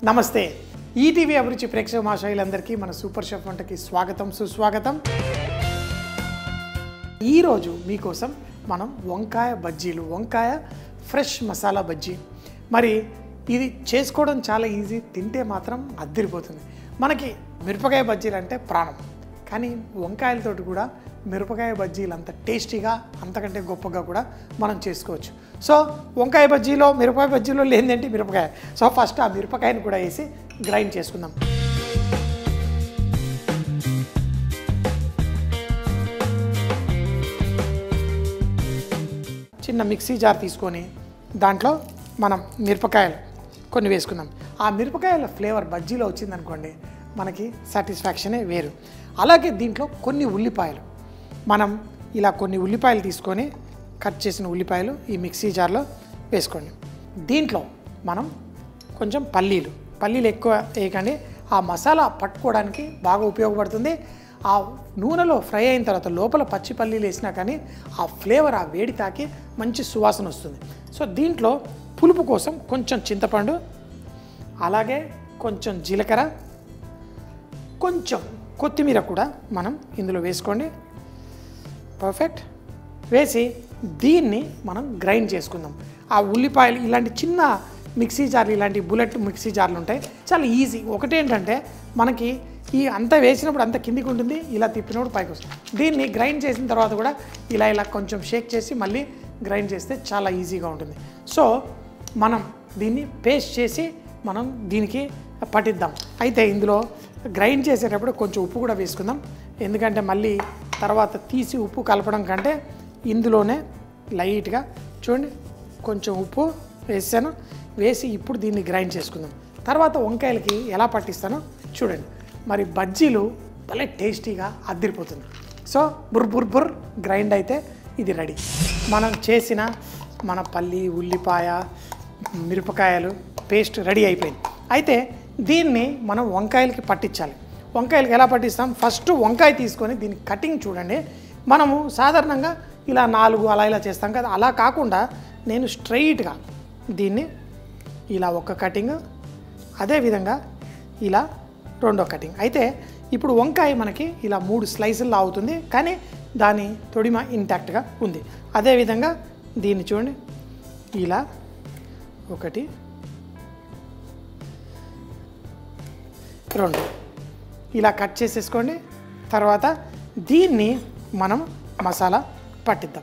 నమస్తే ఈటీవీ అభిరుచి ప్రేక్షక మహాశయులందరికీ మన సూపర్ షెఫ్ వంటకి స్వాగతం సుస్వాగతం ఈరోజు మీకోసం మనం వంకాయ బజ్జీలు వంకాయ ఫ్రెష్ మసాలా బజ్జీ మరి ఇది చేసుకోవడం చాలా ఈజీ తింటే మాత్రం అద్దరిపోతుంది మనకి మిరపకాయ బజ్జీలు అంటే ప్రాణం కానీ వంకాయలతోటి కూడా మిరపకాయ బజ్జీలు అంత టేస్టీగా అంతకంటే గొప్పగా కూడా మనం చేసుకోవచ్చు సో వంకాయ బజ్జీలో మిరపకాయ బజ్జీలో లేనిదేంటి మిరపకాయ సో ఫస్ట్ ఆ మిరపకాయని కూడా వేసి గ్రైండ్ చేసుకుందాం చిన్న మిక్సీ జార్ తీసుకొని దాంట్లో మనం మిరపకాయలు కొన్ని వేసుకుందాం ఆ మిరపకాయల ఫ్లేవర్ బజ్జీలో వచ్చిందనుకోండి మనకి సాటిస్ఫాక్షనే వేరు అలాగే దీంట్లో కొన్ని ఉల్లిపాయలు మనం ఇలా కొన్ని ఉల్లిపాయలు తీసుకొని కట్ చేసిన ఉల్లిపాయలు ఈ మిక్సీ జార్లో వేసుకోండి దీంట్లో మనం కొంచెం పల్లీలు పల్లీలు ఎక్కువ వేయకండి ఆ మసాలా పట్టుకోవడానికి బాగా ఉపయోగపడుతుంది ఆ నూనెలో ఫ్రై అయిన తర్వాత లోపల పచ్చి పల్లీలు వేసినా కానీ ఆ ఫ్లేవర్ ఆ వేడి తాకి మంచి సువాసన వస్తుంది సో దీంట్లో పులుపు కోసం కొంచెం చింతపండు అలాగే కొంచెం జీలకర్ర కొంచెం కొత్తిమీర కూడా మనం ఇందులో వేసుకోండి పర్ఫెక్ట్ వేసి దీన్ని మనం గ్రైండ్ చేసుకుందాం ఆ ఉల్లిపాయలు ఇలాంటి చిన్న మిక్సీ జార్లు ఇలాంటి బుల్లెట్ మిక్సీ జార్లు ఉంటాయి చాలా ఈజీ ఒకటేంటంటే మనకి ఈ అంత వేసినప్పుడు అంత కిందికి ఉంటుంది ఇలా తిప్పినప్పుడు పైకి వస్తుంది దీన్ని గ్రైండ్ చేసిన తర్వాత కూడా ఇలా ఇలా కొంచెం షేక్ చేసి మళ్ళీ గ్రైండ్ చేస్తే చాలా ఈజీగా ఉంటుంది సో మనం దీన్ని పేస్ట్ చేసి మనం దీనికి పట్టిద్దాం అయితే ఇందులో గ్రైండ్ చేసేటప్పుడు కొంచెం ఉప్పు కూడా వేసుకుందాం ఎందుకంటే మళ్ళీ తర్వాత తీసి ఉప్పు కలపడం కంటే ఇందులోనే లైట్గా చూడండి కొంచెం ఉప్పు వేసాను వేసి ఇప్పుడు దీన్ని గ్రైండ్ చేసుకుందాం తర్వాత వంకాయలకి ఎలా పట్టిస్తానో చూడండి మరి బజ్జీలు భలే టేస్టీగా అద్దరిపోతుంది సో బుర్ బుర్ బుర్ గ్రైండ్ అయితే ఇది రెడీ మనం చేసిన మన పల్లి ఉల్లిపాయ మిరపకాయలు పేస్ట్ రెడీ అయిపోయింది అయితే దీన్ని మనం వంకాయలకి పట్టించాలి వంకాయలకి ఎలా పట్టిస్తాం ఫస్ట్ వంకాయ తీసుకొని దీని కటింగ్ చూడండి మనము సాధారణంగా ఇలా నాలుగు అలా ఇలా చేస్తాం కదా అలా కాకుండా నేను స్ట్రైట్గా దీన్ని ఇలా ఒక కటింగ్ అదేవిధంగా ఇలా రెండో కటింగ్ అయితే ఇప్పుడు వంకాయ మనకి ఇలా మూడు స్లైసుల్లో అవుతుంది కానీ దాని తొడిమ ఇంటాక్ట్గా ఉంది అదేవిధంగా దీన్ని చూడండి ఇలా ఒకటి రెండు ఇలా కట్ చేసేసుకోండి తర్వాత దీన్ని మనం మసాలా పట్టిద్దాం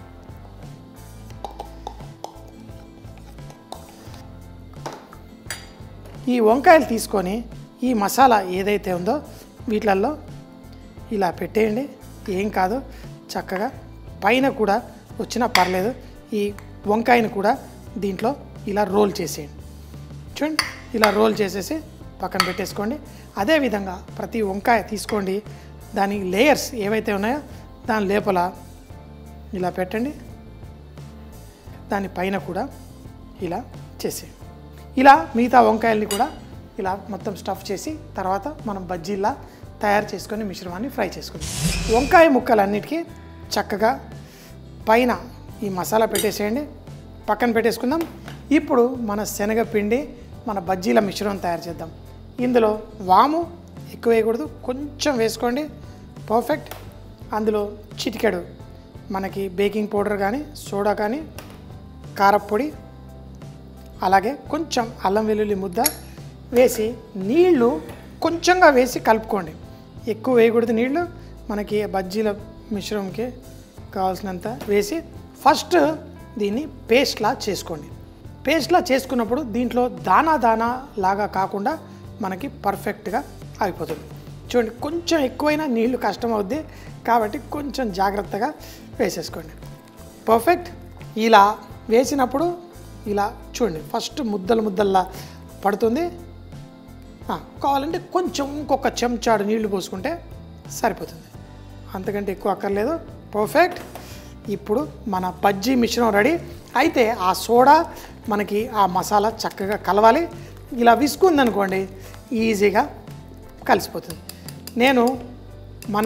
ఈ వంకాయలు తీసుకొని ఈ మసాలా ఏదైతే ఉందో వీటిలల్లో ఇలా పెట్టేయండి ఏం కాదు చక్కగా పైన కూడా వచ్చినా పర్లేదు ఈ వంకాయని కూడా దీంట్లో ఇలా రోల్ చేసేయండి చూడండి ఇలా రోల్ చేసేసి పక్కన పెట్టేసుకోండి అదేవిధంగా ప్రతి వంకాయ తీసుకోండి దాని లేయర్స్ ఏవైతే ఉన్నాయో దాని లోపల ఇలా పెట్టండి దాని పైన కూడా ఇలా చేసేయండి ఇలా మిగతా వంకాయల్ని కూడా ఇలా మొత్తం స్టఫ్ చేసి తర్వాత మనం బజ్జీలా తయారు చేసుకొని మిశ్రమాన్ని ఫ్రై చేసుకుందాం వంకాయ ముక్కలన్నిటికీ చక్కగా పైన ఈ మసాలా పెట్టేసేయండి పక్కన పెట్టేసుకుందాం ఇప్పుడు మన శనగపిండి మన బజ్జీల మిశ్రమం తయారు చేద్దాం ఇందులో వాము ఎక్కువ వేయకూడదు కొంచెం వేసుకోండి పర్ఫెక్ట్ అందులో చిటికెడు మనకి బేకింగ్ పౌడర్ కానీ సోడా కానీ కారప్పొడి అలాగే కొంచెం అల్లం వెల్లుల్లి ముద్ద వేసి నీళ్లు కొంచెంగా వేసి కలుపుకోండి ఎక్కువ వేయకూడదు నీళ్లు మనకి బజ్జీల మిశ్రమంకి కావాల్సినంత వేసి ఫస్ట్ దీన్ని పేస్ట్లా చేసుకోండి పేస్ట్లా చేసుకున్నప్పుడు దీంట్లో దానా దానా లాగా కాకుండా మనకి పర్ఫెక్ట్గా అయిపోతుంది చూడండి కొంచెం ఎక్కువైనా నీళ్లు కష్టం అవుద్ది కాబట్టి కొంచెం జాగ్రత్తగా వేసేసుకోండి పర్ఫెక్ట్ ఇలా వేసినప్పుడు ఇలా చూడండి ఫస్ట్ ముద్దలు ముద్దల్లా పడుతుంది ఆ, కావాలంటే కొంచెం ఇంకొక చెంచాడు నీళ్లు పోసుకుంటే సరిపోతుంది అంతకంటే ఎక్కువ అక్కర్లేదు పర్ఫెక్ట్ ఇప్పుడు మన బజ్జీ మిశ్రమం రెడీ అయితే ఆ సోడా మనకి ఆ మసాలా చక్కగా కలవాలి ఇలా విసుకుందనుకోండి ఈజీగా కలిసిపోతుంది నేను మన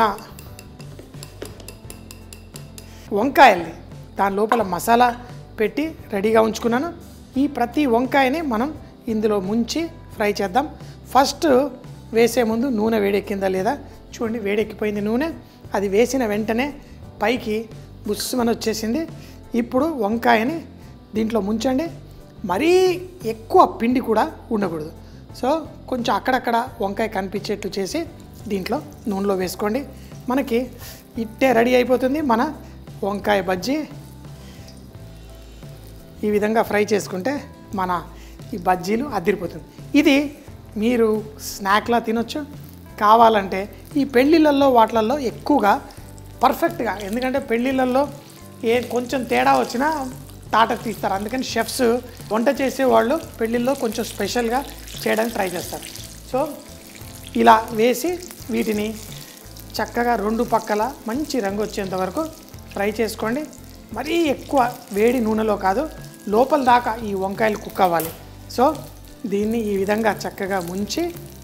వంకాయల్ని దాని లోపల మసాలా పెట్టి రెడీగా ఉంచుకున్నాను ఈ ప్రతి వంకాయని మనం ఇందులో ముంచి ఫ్రై చేద్దాం ఫస్ట్ వేసే ముందు నూనె వేడెక్కిందా లేదా చూడండి వేడెక్కిపోయింది నూనె అది వేసిన వెంటనే పైకి బుస్సుమని వచ్చేసింది ఇప్పుడు వంకాయని దీంట్లో ముంచండి మరీ ఎక్కువ పిండి కూడా ఉండకూడదు సో కొంచెం అక్కడక్కడ వంకాయ కనిపించేట్టు చేసి దీంట్లో నూనెలో వేసుకోండి మనకి ఇట్టే రెడీ అయిపోతుంది మన వంకాయ బజ్జీ ఈ విధంగా ఫ్రై చేసుకుంటే మన ఈ బజ్జీలు అదిరిపోతుంది ఇది మీరు స్నాక్లా తినొచ్చు కావాలంటే ఈ పెళ్ళిళ్ళల్లో వాటిలలో ఎక్కువగా పర్ఫెక్ట్గా ఎందుకంటే పెళ్ళిళ్ళల్లో ఏ కొంచెం తేడా వచ్చినా తాట తీస్తారు అందుకని షెఫ్స్ వంట చేసే వాళ్ళు పెళ్ళిళ్ళలో కొంచెం స్పెషల్గా చేయడానికి ట్రై చేస్తారు సో ఇలా వేసి వీటిని చక్కగా రెండు పక్కల మంచి రంగు వచ్చేంత వరకు ఫ్రై చేసుకోండి మరీ ఎక్కువ వేడి నూనెలో కాదు లోపల దాకా ఈ వంకాయలు కుక్ అవ్వాలి సో దీన్ని ఈ విధంగా చక్కగా ముంచి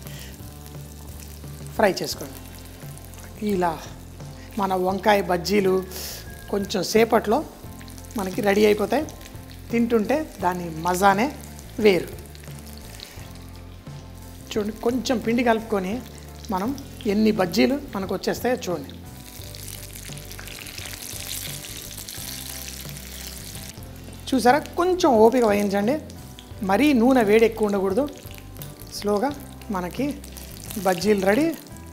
ఫ్రై చేసుకోండి ఇలా మన వంకాయ బజ్జీలు కొంచెం సేపట్లో మనకి రెడీ అయిపోతాయి తింటుంటే దాని మజానే వేరు చూడండి కొంచెం పిండి కలుపుకొని మనం ఎన్ని బజ్జీలు మనకు వచ్చేస్తాయో చూడండి చూసారా కొంచెం ఓపిక వహించండి మరీ నూనె వేడి ఎక్కువ ఉండకూడదు స్లోగా మనకి బజ్జీలు రెడీ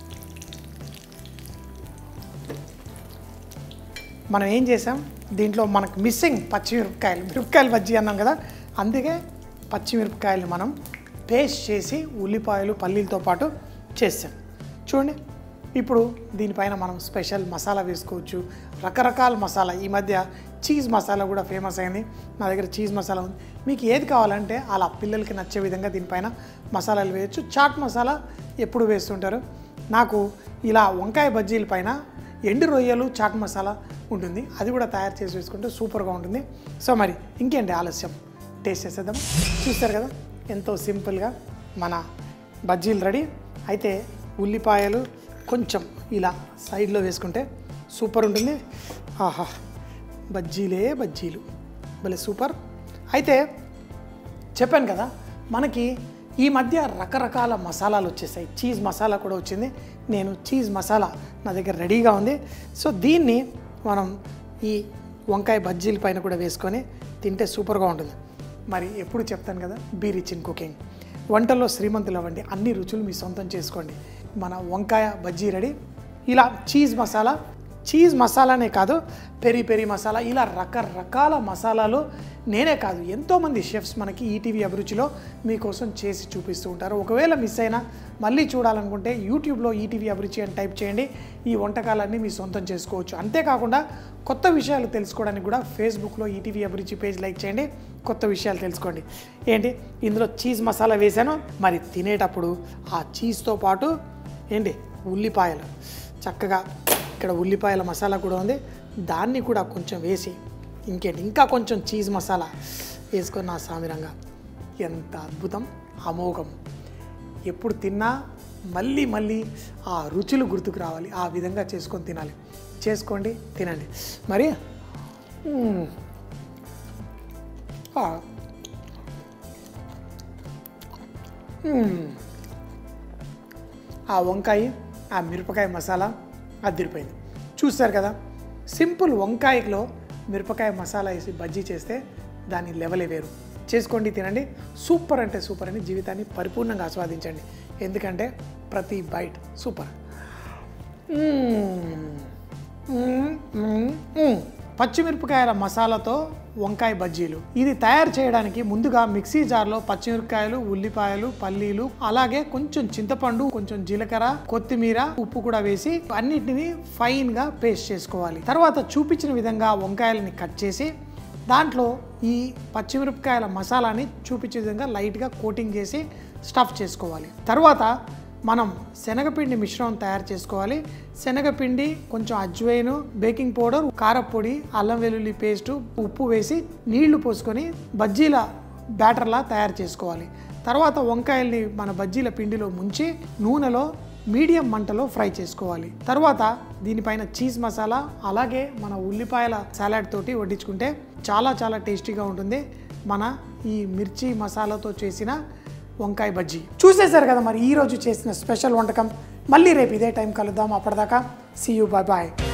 మనం ఏం చేసాం దీంట్లో మనకు మిస్సింగ్ పచ్చిమిరపకాయలు మిరపకాయలు బజ్జీ అన్నాం కదా అందుకే పచ్చిమిరపకాయలు మనం పేస్ట్ చేసి ఉల్లిపాయలు పల్లీలతో పాటు చేసాం చూడండి ఇప్పుడు దీనిపైన మనం స్పెషల్ మసాలా వేసుకోవచ్చు రకరకాల మసాలా ఈ మధ్య చీజ్ మసాలా కూడా ఫేమస్ అయింది నా దగ్గర చీజ్ మసాలా ఉంది మీకు ఏది కావాలంటే అలా పిల్లలకి నచ్చే విధంగా దీనిపైన మసాలాలు వేయచ్చు చాట్ మసాలా ఎప్పుడు వేస్తుంటారు నాకు ఇలా వంకాయ బజ్జీల పైన ఎండు రొయ్యలు చాట్ మసాలా ఉంటుంది అది కూడా తయారు చేసి వేసుకుంటే సూపర్గా ఉంటుంది సో మరి ఇంకేంటి ఆలస్యం టేస్ట్ చేసేద్దాం చూస్తారు కదా ఎంతో సింపుల్గా మన బజ్జీలు రెడీ అయితే ఉల్లిపాయలు కొంచెం ఇలా సైడ్లో వేసుకుంటే సూపర్ ఉంటుంది ఆహా బజ్జీలే బజ్జీలు భలే సూపర్ అయితే చెప్పాను కదా మనకి ఈ మధ్య రకరకాల మసాలాలు వచ్చేసాయి చీజ్ మసాలా కూడా వచ్చింది నేను చీజ్ మసాలా నా దగ్గర రెడీగా ఉంది సో దీన్ని మనం ఈ వంకాయ బజ్జీల పైన కూడా వేసుకొని తింటే సూపర్గా ఉంటుంది మరి ఎప్పుడు చెప్తాను కదా బీ రిచ్ ఇన్ కుకింగ్ వంటల్లో శ్రీమంతులు అవ్వండి అన్ని రుచులు మీ సొంతం చేసుకోండి మన వంకాయ బజ్జీ రెడీ ఇలా చీజ్ మసాలా చీజ్ మసాలానే కాదు పెరి పెరి మసాలా ఇలా రకరకాల మసాలాలు నేనే కాదు ఎంతోమంది షెఫ్స్ మనకి ఈటీవీ అభిరుచిలో మీకోసం చేసి చూపిస్తూ ఉంటారు ఒకవేళ మిస్ అయినా మళ్ళీ చూడాలనుకుంటే యూట్యూబ్లో ఈటీవీ అభిరుచి అని టైప్ చేయండి ఈ వంటకాలన్నీ మీ సొంతం చేసుకోవచ్చు అంతేకాకుండా కొత్త విషయాలు తెలుసుకోవడానికి కూడా ఫేస్బుక్లో ఈటీవీ అభిరుచి పేజ్ లైక్ చేయండి కొత్త విషయాలు తెలుసుకోండి ఏంటి ఇందులో చీజ్ మసాలా వేశాను మరి తినేటప్పుడు ఆ చీజ్తో పాటు ఏంటి ఉల్లిపాయలు చక్కగా ఇక్కడ ఉల్లిపాయల మసాలా కూడా ఉంది దాన్ని కూడా కొంచెం వేసి ఇంకేంటి ఇంకా కొంచెం చీజ్ మసాలా వేసుకొని నా సామిరంగా ఎంత అద్భుతం అమోఘం ఎప్పుడు తిన్నా మళ్ళీ మళ్ళీ ఆ రుచులు గుర్తుకు రావాలి ఆ విధంగా చేసుకొని తినాలి చేసుకోండి తినండి మరి మ్మ్. ఆ. మ్మ్. ఆ వంకాయ ఆ మిరపకాయ మసాలా అదిరిపోయింది చూస్తారు కదా సింపుల్ వంకాయలో మిరపకాయ మసాలా వేసి బజ్జీ చేస్తే దాని లెవెలే వేరు చేసుకోండి తినండి సూపర్ అంటే సూపర్ అని జీవితాన్ని పరిపూర్ణంగా ఆస్వాదించండి ఎందుకంటే ప్రతి బైట్ సూపర్ మ్మ్. మ్మ్, మ్మ్, మ్మ్. పచ్చిమిరపకాయల మసాలాతో వంకాయ బజ్జీలు ఇది తయారు చేయడానికి ముందుగా మిక్సీ జార్లో పచ్చిమిరపకాయలు ఉల్లిపాయలు పల్లీలు అలాగే కొంచెం చింతపండు కొంచెం జీలకర్ర కొత్తిమీర ఉప్పు కూడా వేసి అన్నిటిని ఫైన్ గా పేస్ట్ చేసుకోవాలి తర్వాత చూపించిన విధంగా వంకాయలని కట్ చేసి దాంట్లో ఈ పచ్చిమిరపకాయల మసాలాని చూపించే విధంగా లైట్గా కోటింగ్ చేసి స్టఫ్ చేసుకోవాలి తర్వాత మనం శనగపిండి మిశ్రమం తయారు చేసుకోవాలి శనగపిండి కొంచెం అజ్వైన్ బేకింగ్ పౌడర్ కారపొడి అల్లం వెల్లుల్లి పేస్టు ఉప్పు వేసి నీళ్లు పోసుకొని బజ్జీల బ్యాటర్లా తయారు చేసుకోవాలి తర్వాత వంకాయల్ని మన బజ్జీల పిండిలో ముంచి నూనెలో మీడియం మంటలో ఫ్రై చేసుకోవాలి తర్వాత దీనిపైన చీజ్ మసాలా అలాగే మన ఉల్లిపాయల సాలాడ్ తోటి వడ్డించుకుంటే చాలా చాలా టేస్టీగా ఉంటుంది మన ఈ మిర్చి మసాలాతో చేసిన వంకాయ బజ్జీ చూసేశారు కదా మరి ఈ రోజు చేసిన స్పెషల్ వంటకం మళ్ళీ రేపు ఇదే టైం కలుద్దాం అప్పటిదాకా సీ యూ బాయ్ బాయ్